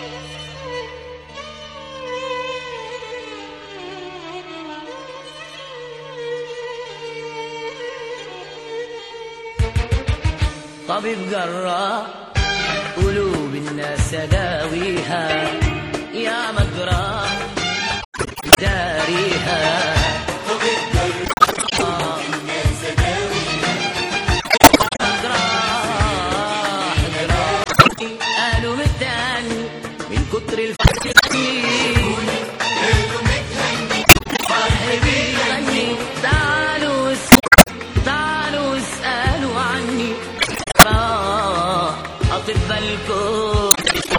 طبيب جراح قلوب الناس داويها يا مجراح داريها آه. جراح جراح قالوا متاني من كتر الفكر بيغني تعالوا اسمعوا تعالوا اسألوا عني آه، أطباء الكون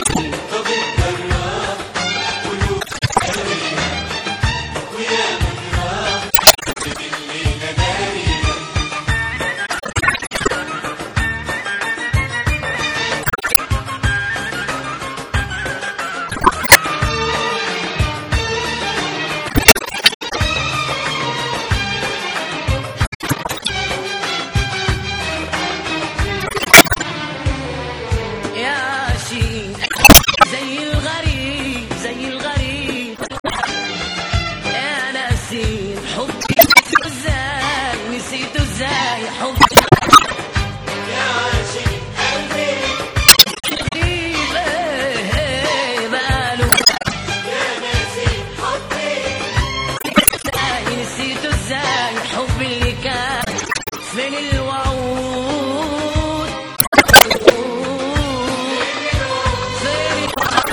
يا شين زي الغريب زي الغريب يا ناسين حبي نسيته ازاي نسيته ازاي حبي غريب، إيه، إيه، بقاله ازاي نسيته ازاي حبي اللي كان فين الوعود فين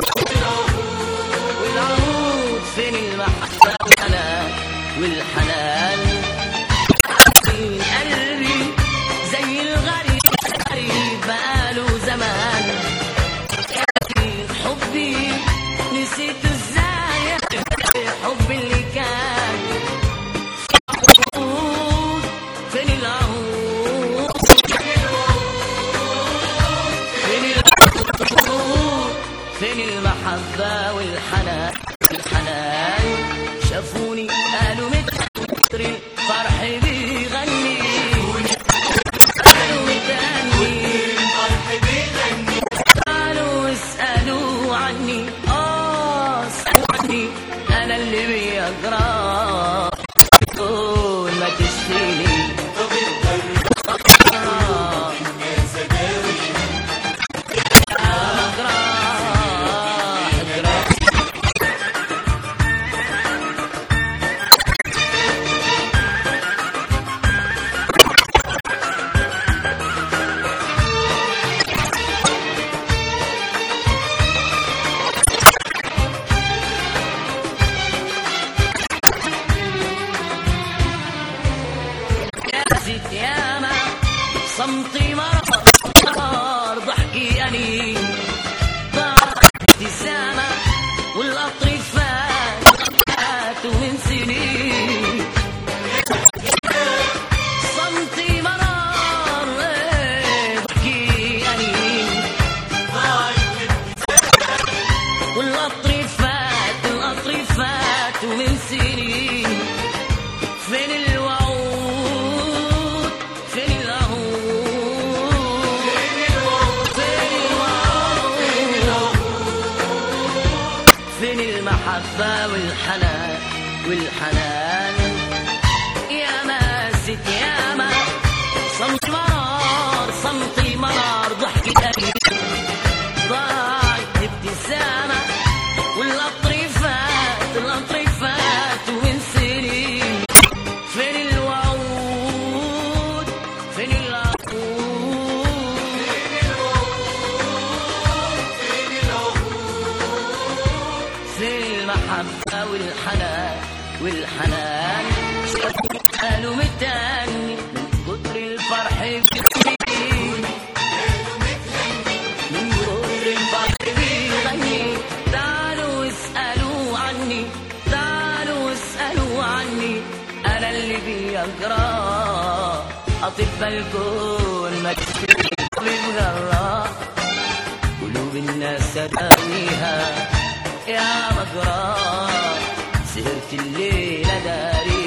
والعود فين المحبة والحنان والحنان فين قلبي زي الغريب غريب بقاله زمان فين حبي نسيت ازاي حبي اللي كان العهود، فين العهود فين العهود فين المحبة والحنان الحنان شافوني قالوا متر الفرح بيغني قالوا متغني قالوا اسألوا عني اه اسألوا عني انا اللي بيجرى طول ما تشفيني آه. جراح جراح يا ست ياما صمتي مرار مرار ضحكي أنين ضاع ابتسامة والقطر فات فات من سنين صمتي مرار إيه، ضحكي أنين والقطر فات القطر فات من سنين فين الوعود فين العهود فين الوعود فين المحبة والحنان والحنان يا ما ست يا ما صمت مرار صمتي مرار ضحكي قليل ضاعت ابتسامة والقطر فات القطر فات وين سنين فين الوعود فين العقود فين المحبة والحنان والحنان شافوا قالوا متاني من كتر الفرح بيغني من كتر الفرح بيغني تعالوا اسألوا عني تعالوا اسألوا عني أنا اللي بيجرى أطباء الكون مكسرين بمجرى قلوب الناس تداويها يا مجرى سهرت الليلة داري